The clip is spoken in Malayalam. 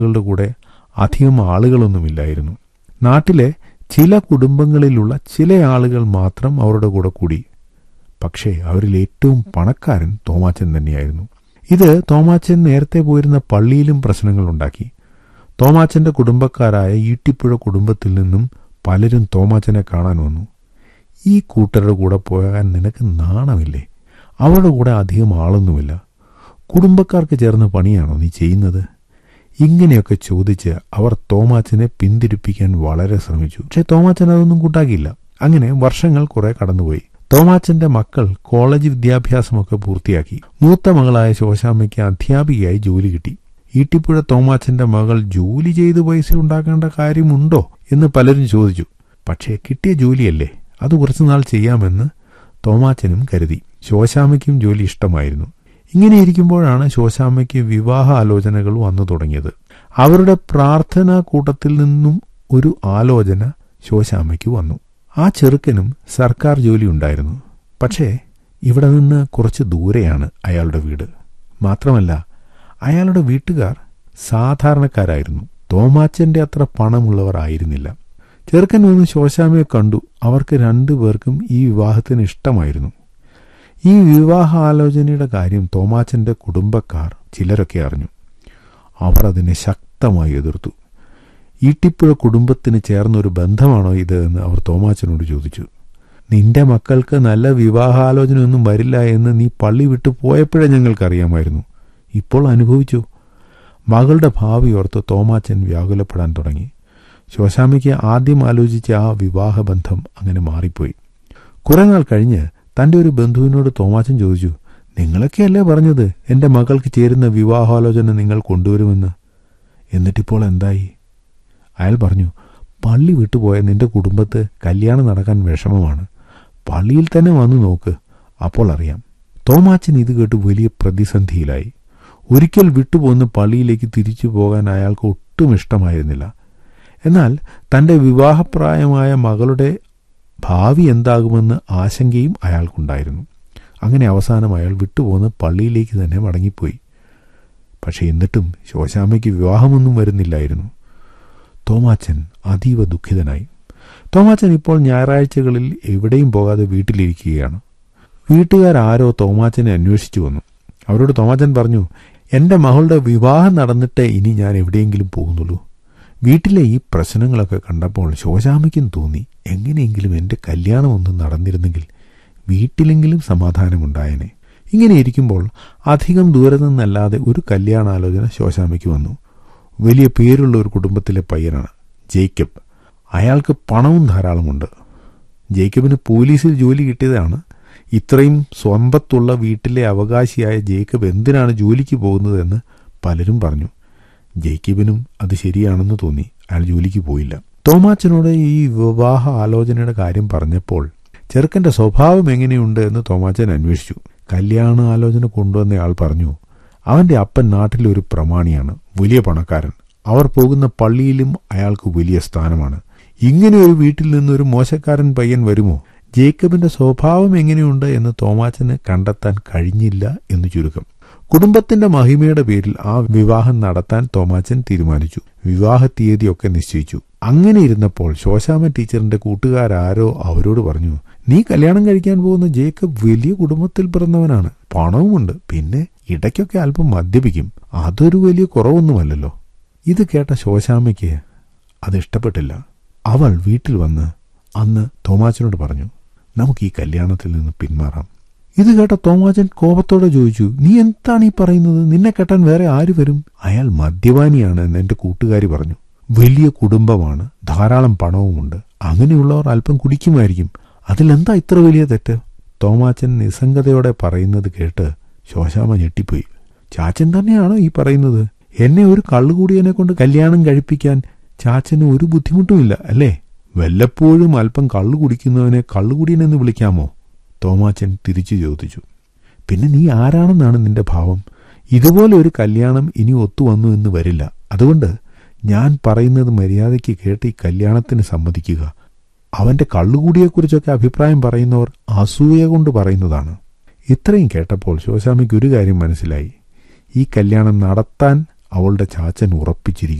ളുടെ കൂടെ അധികം ആളുകളൊന്നുമില്ലായിരുന്നു നാട്ടിലെ ചില കുടുംബങ്ങളിലുള്ള ചില ആളുകൾ മാത്രം അവരുടെ കൂടെ കൂടി പക്ഷേ അവരിൽ ഏറ്റവും പണക്കാരൻ തോമാച്ചൻ തന്നെയായിരുന്നു ഇത് തോമാച്ചൻ നേരത്തെ പോയിരുന്ന പള്ളിയിലും പ്രശ്നങ്ങളുണ്ടാക്കി തോമാച്ചന്റെ കുടുംബക്കാരായ ഈട്ടിപ്പുഴ കുടുംബത്തിൽ നിന്നും പലരും തോമാച്ചനെ കാണാൻ വന്നു ഈ കൂട്ടരുടെ കൂടെ പോകാൻ നിനക്ക് നാണമില്ലേ അവരുടെ കൂടെ അധികം ആളൊന്നുമില്ല കുടുംബക്കാർക്ക് ചേർന്ന പണിയാണോ നീ ചെയ്യുന്നത് ഇങ്ങനെയൊക്കെ ചോദിച്ച് അവർ തോമാച്ചനെ പിന്തിരിപ്പിക്കാൻ വളരെ ശ്രമിച്ചു പക്ഷെ തോമാച്ചൻ അതൊന്നും കൂട്ടാക്കിയില്ല അങ്ങനെ വർഷങ്ങൾ കുറെ കടന്നുപോയി തോമാച്ചന്റെ മക്കൾ കോളേജ് വിദ്യാഭ്യാസമൊക്കെ പൂർത്തിയാക്കി മൂത്ത മകളായ ശോശാമ്മയ്ക്ക് അധ്യാപികയായി ജോലി കിട്ടി ഈട്ടിപ്പുഴ തോമാച്ചന്റെ മകൾ ജോലി ചെയ്ത് പൈസ ഉണ്ടാക്കേണ്ട കാര്യമുണ്ടോ എന്ന് പലരും ചോദിച്ചു പക്ഷേ കിട്ടിയ ജോലിയല്ലേ അത് കുറച്ചുനാൾ ചെയ്യാമെന്ന് തോമാച്ചനും കരുതി ശോശാമ്മയ്ക്കും ജോലി ഇഷ്ടമായിരുന്നു ഇങ്ങനെ ഇരിക്കുമ്പോഴാണ് ശോശാമ്മയ്ക്ക് വിവാഹ ആലോചനകൾ വന്നു തുടങ്ങിയത് അവരുടെ പ്രാർത്ഥനാ കൂട്ടത്തിൽ നിന്നും ഒരു ആലോചന ശോശാമ്മയ്ക്ക് വന്നു ആ ചെറുക്കനും സർക്കാർ ജോലി ഉണ്ടായിരുന്നു പക്ഷേ ഇവിടെ നിന്ന് കുറച്ച് ദൂരെയാണ് അയാളുടെ വീട് മാത്രമല്ല അയാളുടെ വീട്ടുകാർ സാധാരണക്കാരായിരുന്നു തോമാച്ചന്റെ അത്ര പണമുള്ളവർ ആയിരുന്നില്ല ചെറുക്കൻ വന്ന് ശോശാമയെ കണ്ടു അവർക്ക് രണ്ടുപേർക്കും ഈ വിവാഹത്തിന് ഇഷ്ടമായിരുന്നു ഈ വിവാഹാലോചനയുടെ കാര്യം തോമാച്ചന്റെ കുടുംബക്കാർ ചിലരൊക്കെ അറിഞ്ഞു അവർ അതിനെ ശക്തമായി എതിർത്തു ഈട്ടിപ്പുഴ കുടുംബത്തിന് ചേർന്നൊരു ബന്ധമാണോ ഇത് എന്ന് അവർ തോമാച്ചനോട് ചോദിച്ചു നിന്റെ മക്കൾക്ക് നല്ല വിവാഹാലോചനയൊന്നും വരില്ല എന്ന് നീ പള്ളി വിട്ടു പോയപ്പോഴേ ഞങ്ങൾക്കറിയാമായിരുന്നു ഇപ്പോൾ അനുഭവിച്ചു മകളുടെ ഭാവി ഓർത്ത് തോമാച്ചൻ വ്യാകുലപ്പെടാൻ തുടങ്ങി ശോശാമിക്ക് ആദ്യം ആലോചിച്ച ആ വിവാഹബന്ധം അങ്ങനെ മാറിപ്പോയി കുറെ നാൾ കഴിഞ്ഞ് തന്റെ ഒരു ബന്ധുവിനോട് തോമാച്ചൻ ചോദിച്ചു നിങ്ങളൊക്കെയല്ലേ പറഞ്ഞത് എന്റെ മകൾക്ക് ചേരുന്ന വിവാഹാലോചന നിങ്ങൾ കൊണ്ടുവരുമെന്ന് എന്നിട്ടിപ്പോൾ എന്തായി അയാൾ പറഞ്ഞു പള്ളി വിട്ടുപോയ നിന്റെ കുടുംബത്ത് കല്യാണം നടക്കാൻ വിഷമമാണ് പള്ളിയിൽ തന്നെ വന്നു നോക്ക് അപ്പോൾ അറിയാം തോമാച്ചൻ ഇത് കേട്ട് വലിയ പ്രതിസന്ധിയിലായി ഒരിക്കൽ വിട്ടുപോന്ന് പള്ളിയിലേക്ക് തിരിച്ചു പോകാൻ അയാൾക്ക് ഒട്ടും ഇഷ്ടമായിരുന്നില്ല എന്നാൽ തന്റെ വിവാഹപ്രായമായ മകളുടെ ഭാവി എന്താകുമെന്ന് ആശങ്കയും അയാൾക്കുണ്ടായിരുന്നു അങ്ങനെ അവസാനം അയാൾ വിട്ടുപോന്ന് പള്ളിയിലേക്ക് തന്നെ മടങ്ങിപ്പോയി പക്ഷെ എന്നിട്ടും ശോശാമ്മയ്ക്ക് വിവാഹമൊന്നും വരുന്നില്ലായിരുന്നു തോമാച്ചൻ അതീവ ദുഃഖിതനായി തോമാച്ചൻ ഇപ്പോൾ ഞായറാഴ്ചകളിൽ എവിടെയും പോകാതെ വീട്ടിലിരിക്കുകയാണ് വീട്ടുകാരാരോ തോമാച്ചനെ അന്വേഷിച്ചു വന്നു അവരോട് തോമാച്ചൻ പറഞ്ഞു എന്റെ മകളുടെ വിവാഹം നടന്നിട്ടേ ഇനി ഞാൻ എവിടെയെങ്കിലും പോകുന്നുള്ളൂ വീട്ടിലെ ഈ പ്രശ്നങ്ങളൊക്കെ കണ്ടപ്പോൾ ശോശാമയ്ക്കും തോന്നി എങ്ങനെയെങ്കിലും എന്റെ കല്യാണം ഒന്നും നടന്നിരുന്നെങ്കിൽ വീട്ടിലെങ്കിലും സമാധാനമുണ്ടായനെ ഇങ്ങനെ ഇരിക്കുമ്പോൾ അധികം ദൂരെ നിന്നല്ലാതെ ഒരു കല്യാണാലോചന ശോശാമയ്ക്ക് വന്നു വലിയ പേരുള്ള ഒരു കുടുംബത്തിലെ പയ്യനാണ് ജേക്കബ് അയാൾക്ക് പണവും ധാരാളമുണ്ട് ജേക്കബിന് പോലീസിൽ ജോലി കിട്ടിയതാണ് ഇത്രയും സ്വന്തത്തുള്ള വീട്ടിലെ അവകാശിയായ ജേക്കബ് എന്തിനാണ് ജോലിക്ക് പോകുന്നതെന്ന് പലരും പറഞ്ഞു ജേക്കബിനും അത് ശരിയാണെന്ന് തോന്നി അയാൾ ജോലിക്ക് പോയില്ല തോമാച്ചനോട് ഈ വിവാഹ ആലോചനയുടെ കാര്യം പറഞ്ഞപ്പോൾ ചെറുക്കന്റെ സ്വഭാവം എങ്ങനെയുണ്ട് എന്ന് തോമാച്ചൻ അന്വേഷിച്ചു കല്യാണ ആലോചന കൊണ്ടുവന്നയാൾ പറഞ്ഞു അവന്റെ അപ്പൻ നാട്ടിലെ ഒരു പ്രമാണിയാണ് വലിയ പണക്കാരൻ അവർ പോകുന്ന പള്ളിയിലും അയാൾക്ക് വലിയ സ്ഥാനമാണ് ഇങ്ങനെ ഒരു വീട്ടിൽ നിന്നൊരു മോശക്കാരൻ പയ്യൻ വരുമോ ജേക്കബിന്റെ സ്വഭാവം എങ്ങനെയുണ്ട് എന്ന് തോമാച്ചന് കണ്ടെത്താൻ കഴിഞ്ഞില്ല എന്ന് ചുരുക്കം കുടുംബത്തിന്റെ മഹിമയുടെ പേരിൽ ആ വിവാഹം നടത്താൻ തോമാച്ചൻ തീരുമാനിച്ചു വിവാഹ തീയതിയൊക്കെ നിശ്ചയിച്ചു അങ്ങനെ ഇരുന്നപ്പോൾ ശോശാമ ടീച്ചറിന്റെ കൂട്ടുകാരാരോ അവരോട് പറഞ്ഞു നീ കല്യാണം കഴിക്കാൻ പോകുന്ന ജേക്കബ് വലിയ കുടുംബത്തിൽ പിറന്നവനാണ് പണവുമുണ്ട് പിന്നെ ഇടയ്ക്കൊക്കെ അല്പം മദ്യപിക്കും അതൊരു വലിയ കുറവൊന്നുമല്ലല്ലോ ഇത് കേട്ട ശോശാമയ്ക്ക് അത് ഇഷ്ടപ്പെട്ടില്ല അവൾ വീട്ടിൽ വന്ന് അന്ന് തോമാച്ചനോട് പറഞ്ഞു നമുക്ക് ഈ കല്യാണത്തിൽ നിന്ന് പിന്മാറാം ഇത് കേട്ട തോമാച്ചൻ കോപത്തോടെ ചോദിച്ചു നീ എന്താണ് ഈ പറയുന്നത് നിന്നെ കെട്ടാൻ വേറെ ആര് വരും അയാൾ മദ്യപാനിയാണ് എന്ന് എന്റെ കൂട്ടുകാരി പറഞ്ഞു വലിയ കുടുംബമാണ് ധാരാളം പണവുമുണ്ട് അങ്ങനെയുള്ളവർ അല്പം കുടിക്കുമായിരിക്കും അതിലെന്താ ഇത്ര വലിയ തെറ്റ് തോമാച്ചൻ നിസ്സംഗതയോടെ പറയുന്നത് കേട്ട് ശോശാമ ഞെട്ടിപ്പോയി ചാച്ചൻ തന്നെയാണോ ഈ പറയുന്നത് എന്നെ ഒരു കള്ളുകൂടിയനെ കൊണ്ട് കല്യാണം കഴിപ്പിക്കാൻ ചാച്ചന് ഒരു ബുദ്ധിമുട്ടുമില്ല അല്ലേ വല്ലപ്പോഴും അല്പം കള്ളു കുടിക്കുന്നവനെ കള്ളുകുടിയനെന്ന് വിളിക്കാമോ തോമാച്ചൻ തിരിച്ചു ചോദിച്ചു പിന്നെ നീ ആരാണെന്നാണ് നിന്റെ ഭാവം ഇതുപോലെ ഒരു കല്യാണം ഇനി ഒത്തുവന്നു എന്ന് വരില്ല അതുകൊണ്ട് ഞാൻ പറയുന്നത് മര്യാദയ്ക്ക് കേട്ട് ഈ കല്യാണത്തിന് സമ്മതിക്കുക അവന്റെ കള്ളുകൂടിയെക്കുറിച്ചൊക്കെ അഭിപ്രായം പറയുന്നവർ അസൂയ കൊണ്ട് പറയുന്നതാണ് ഇത്രയും കേട്ടപ്പോൾ ശോശാമിക്ക് ഒരു കാര്യം മനസ്സിലായി ഈ കല്യാണം നടത്താൻ അവളുടെ ചാച്ചൻ ഉറപ്പിച്ചിരിക്കുന്നു